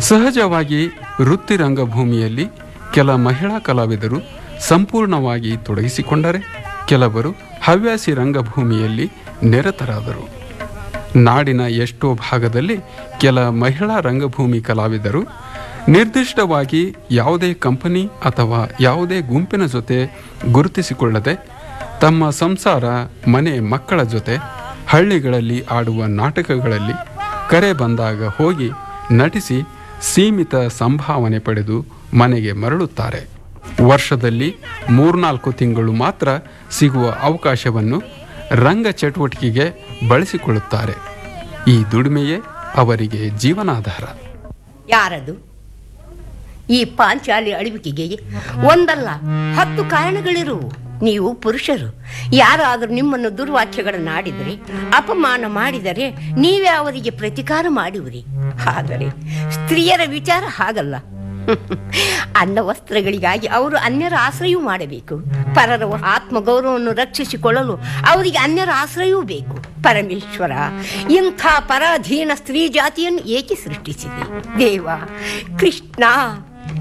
ಸಹಜವಾಗಿ ವೃತ್ತಿ ರಂಗಭೂಮಿಯಲ್ಲಿ ಕೆಲ ಮಹಿಳಾ ಕಲಾವಿದರು ಸಂಪೂರ್ಣವಾಗಿ ತೊಡಗಿಸಿಕೊಂಡರೆ ಕೆಲವರು ಹವ್ಯಾಸಿ ರಂಗಭೂಮಿಯಲ್ಲಿ ನಿರತರಾದರು ನಾಡಿನ ಎಷ್ಟೋ ಭಾಗದಲ್ಲಿ ಕೆಲ ಮಹಿಳಾ ರಂಗಭೂಮಿ ಕಲಾವಿದರು ನಿರ್ದಿಷ್ಟವಾಗಿ ಯಾವುದೇ ಕಂಪನಿ ಅಥವಾ ಯಾವುದೇ ಗುಂಪಿನ ಜೊತೆ ಗುರುತಿಸಿಕೊಳ್ಳದೆ ತಮ್ಮ ಸಂಸಾರ ಮನೆ ಮಕ್ಕಳ ಜೊತೆ ಹಳ್ಳಿಗಳಲ್ಲಿ ಆಡುವ ನಾಟಕಗಳಲ್ಲಿ ಕರೆ ಬಂದಾಗ ಹೋಗಿ ನಟಿಸಿ ಸೀಮಿತ ಸಂಭಾವನೆ ಪಡೆದು ಮನೆಗೆ ಮರಳುತ್ತಾರೆ ವರ್ಷದಲ್ಲಿ ಮೂರ್ನಾಲ್ಕು ತಿಂಗಳು ಮಾತ್ರ ಸಿಗುವ ಅವಕಾಶವನ್ನು ರಂಗ ಚಟುವಟಿಕೆಗೆ ಬಳಸಿಕೊಳ್ಳುತ್ತಾರೆ ಈ ದುಡಿಮೆಯೇ ಅವರಿಗೆ ಜೀವನಾಧಾರ ಯಾರದು ಈ ಪಾಂಚಾಲಿ ಅಳಿವಿಕೆಗೆ ಒಂದಲ್ಲ ಹತ್ತು ಕಾರಣಗಳಿರುವು ನೀವು ಪುರುಷರು ಯಾರಾದರೂ ನಿಮ್ಮನ್ನು ದುರ್ವಾಕ್ಯಗಳನ್ನಾಡಿದರೆ ಅಪಮಾನ ಮಾಡಿದರೆ ನೀವೇ ಅವರಿಗೆ ಪ್ರತಿಕಾರ ಮಾಡುವಿರಿ ಆದರೆ ಸ್ತ್ರೀಯರ ವಿಚಾರ ಹಾಗಲ್ಲ ಅನ್ನ ವಸ್ತ್ರಗಳಿಗಾಗಿ ಅವರು ಅನ್ಯರ ಆಶ್ರಯವೂ ಮಾಡಬೇಕು ಪರರ ಆತ್ಮಗೌರವವನ್ನು ರಕ್ಷಿಸಿಕೊಳ್ಳಲು ಅವರಿಗೆ ಅನ್ಯರ ಆಶ್ರಯವೂ ಬೇಕು ಪರಮೇಶ್ವರ ಇಂಥ ಪರಾಧೀನ ಸ್ತ್ರೀ ಜಾತಿಯನ್ನು ಏಕೆ ಸೃಷ್ಟಿಸಿದೆ ದೇವ ಕೃಷ್ಣ